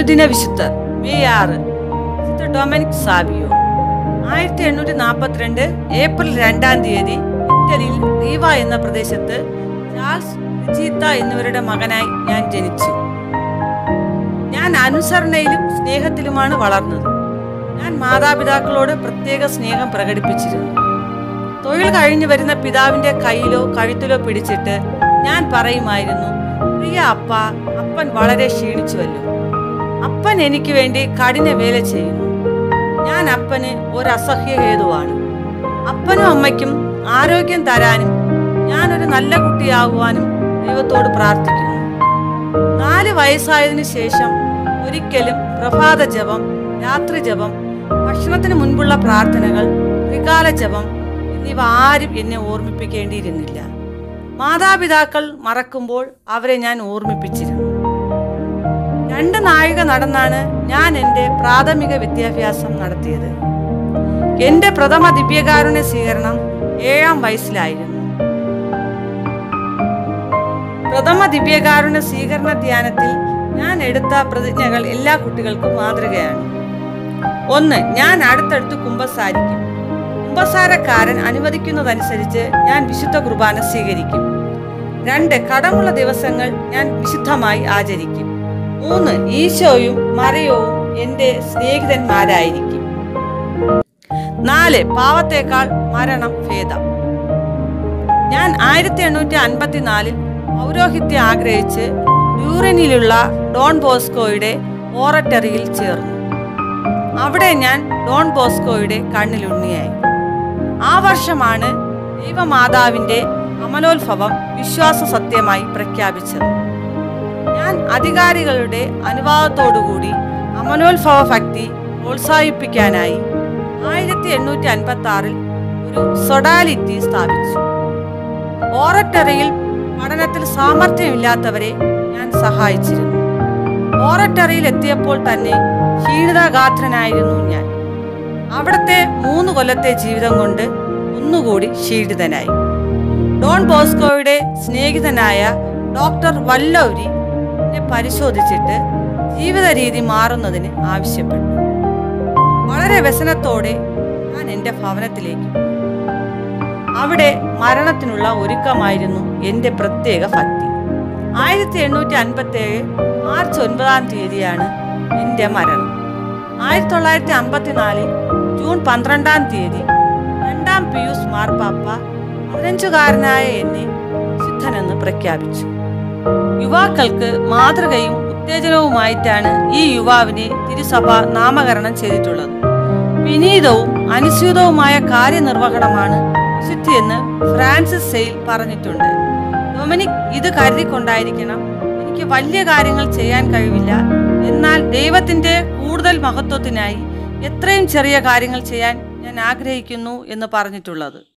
അനുദിന വിശുദ്ധർ മെയ് ആറ് വിശുദ്ധ ഡൊമിനിക് സാബിയോ ആയിരത്തി എണ്ണൂറ്റി നാൽപ്പത്തിരണ്ട് ഏപ്രിൽ രണ്ടാം തീയതി ഇറ്റലിയിൽ റീവ എന്ന പ്രദേശത്ത് ചാൾസ് റിജീത്ത എന്നിവരുടെ മകനായി ഞാൻ ജനിച്ചു ഞാൻ അനുസരണയിലും സ്നേഹത്തിലുമാണ് വളർന്നത് ഞാൻ മാതാപിതാക്കളോട് പ്രത്യേക സ്നേഹം പ്രകടിപ്പിച്ചിരുന്നു തൊഴിൽ കഴിഞ്ഞു വരുന്ന പിതാവിന്റെ കയ്യിലോ കഴുത്തിലോ പിടിച്ചിട്ട് ഞാൻ പറയുമായിരുന്നു പ്രിയ അപ്പ അപ്പൻ വളരെ ക്ഷീണിച്ചുവല്ലോ അപ്പൻ എനിക്ക് വേണ്ടി കഠിന വേല ചെയ്യുന്നു ഞാൻ അപ്പന് ഒരു അസഹ്യ ഹേതുവാണ് അപ്പനും അമ്മയ്ക്കും ആരോഗ്യം തരാനും ഞാനൊരു നല്ല കുട്ടിയാകുവാനും ദൈവത്തോട് പ്രാർത്ഥിക്കുന്നു നാല് വയസ്സായതിനു ശേഷം ഒരിക്കലും പ്രഭാത ജപം രാത്രി ജപം ഭക്ഷണത്തിന് മുൻപുള്ള പ്രാർത്ഥനകൾ ത്രികാല ജപം എന്നിവ ആരും എന്നെ ഓർമ്മിപ്പിക്കേണ്ടിയിരുന്നില്ല മാതാപിതാക്കൾ മറക്കുമ്പോൾ അവരെ ഞാൻ ഓർമ്മിപ്പിച്ചിരുന്നു രണ്ട് നാഴിക നടന്നാണ് ഞാൻ എൻ്റെ പ്രാഥമിക വിദ്യാഭ്യാസം നടത്തിയത് എൻ്റെ പ്രഥമ ദിവ്യകാരുണ്യ സ്വീകരണം ഏഴാം വയസ്സിലായിരുന്നു പ്രഥമ ദിവ്യകാരുണ്യ സ്വീകരണ ധ്യാനത്തിൽ ഞാൻ എടുത്ത പ്രതിജ്ഞകൾ എല്ലാ കുട്ടികൾക്കും മാതൃകയാണ് ഒന്ന് ഞാൻ അടുത്തടുത്ത് കുമ്പസാരിക്കും കുമ്പസാരക്കാരൻ അനുവദിക്കുന്നതനുസരിച്ച് ഞാൻ വിശുദ്ധ കുർബാന സ്വീകരിക്കും രണ്ട് കടമുള്ള ദിവസങ്ങൾ ഞാൻ വിശുദ്ധമായി ആചരിക്കും മൂന്ന് ഈശോയും മറിയവും എൻ്റെ സ്നേഹിതന്മാരായിരിക്കും നാല് പാവത്തേക്കാൾ മരണം ഭേദം ഞാൻ ആയിരത്തി എണ്ണൂറ്റി അൻപത്തിനാലിൽ പൗരോഹിത്യം ആഗ്രഹിച്ച് ഡ്യൂറനിലുള്ള ഡോൺ ബോസ്കോയുടെ ഓറട്ടറിയിൽ ചേർന്നു അവിടെ ഞാൻ ഡോൺ ബോസ്കോയുടെ കണ്ണിലുണ്ണിയായി ആ വർഷമാണ് ദൈവമാതാവിന്റെ അമലോത്ഭവം വിശ്വാസ സത്യമായി പ്രഖ്യാപിച്ചത് ഞാൻ അധികാരികളുടെ അനുവാദത്തോടുകൂടി അമലോത്ഭവ ഭക്തി പ്രോത്സാഹിപ്പിക്കാനായി ആയിരത്തി എണ്ണൂറ്റി അൻപത്തി ആറിൽ ഒരു സൊഡാലിറ്റി സ്ഥാപിച്ചു ഓറട്ടറിയിൽ പഠനത്തിൽ സാമർഥ്യമില്ലാത്തവരെ ഞാൻ സഹായിച്ചിരുന്നു ഓറട്ടറിയിൽ എത്തിയപ്പോൾ തന്നെ ക്ഷീണിതഗാത്രനായിരുന്നു ഞാൻ അവിടുത്തെ മൂന്ന് കൊല്ലത്തെ ജീവിതം കൊണ്ട് ഒന്നുകൂടി ക്ഷീണിതനായി ഡോൺ ബോസ്കോയുടെ സ്നേഹിതനായ ഡോക്ടർ വല്ലൗരി എന്നെ പരിശോധിച്ചിട്ട് ജീവിത രീതി മാറുന്നതിന് ആവശ്യപ്പെട്ടു വളരെ വ്യസനത്തോടെ ഞാൻ എൻ്റെ ഭവനത്തിലേക്ക് പോയി. അവിടെ മരണത്തിനുള്ള ഒരുക്കമായിരുന്നു എൻ്റെ പ്രത്യേക ഭക്തി ആയിരത്തി എണ്ണൂറ്റി അൻപത്തി ഏഴ് മാർച്ച് ഒൻപതാം തീയതിയാണ് എൻ്റെ മരണം ആയിരത്തി തൊള്ളായിരത്തി അമ്പത്തിനാലിൽ ജൂൺ പന്ത്രണ്ടാം തീയതി രണ്ടാം പിയൂസ് മാർപ്പാപ്പ പതിനഞ്ചുകാരനായ എന്നെ സിദ്ധനെന്ന് പ്രഖ്യാപിച്ചു യുവാക്കൾക്ക് മാതൃകയും ഉത്തേജനവുമായിട്ടാണ് ഈ യുവാവിനെ തിരുസഭ നാമകരണം ചെയ്തിട്ടുള്ളത് വിനീതവും അനുസ്യൂതവുമായ കാര്യനിർവഹണമാണ് വിശുദ്ധിയെന്ന് ഫ്രാൻസിസ് സെയിൽ പറഞ്ഞിട്ടുണ്ട് ഡൊമിനിക് ഇത് കരുതിക്കൊണ്ടായിരിക്കണം എനിക്ക് വലിയ കാര്യങ്ങൾ ചെയ്യാൻ കഴിവില്ല എന്നാൽ ദൈവത്തിന്റെ കൂടുതൽ മഹത്വത്തിനായി എത്രയും ചെറിയ കാര്യങ്ങൾ ചെയ്യാൻ ഞാൻ ആഗ്രഹിക്കുന്നു എന്ന് പറഞ്ഞിട്ടുള്ളത്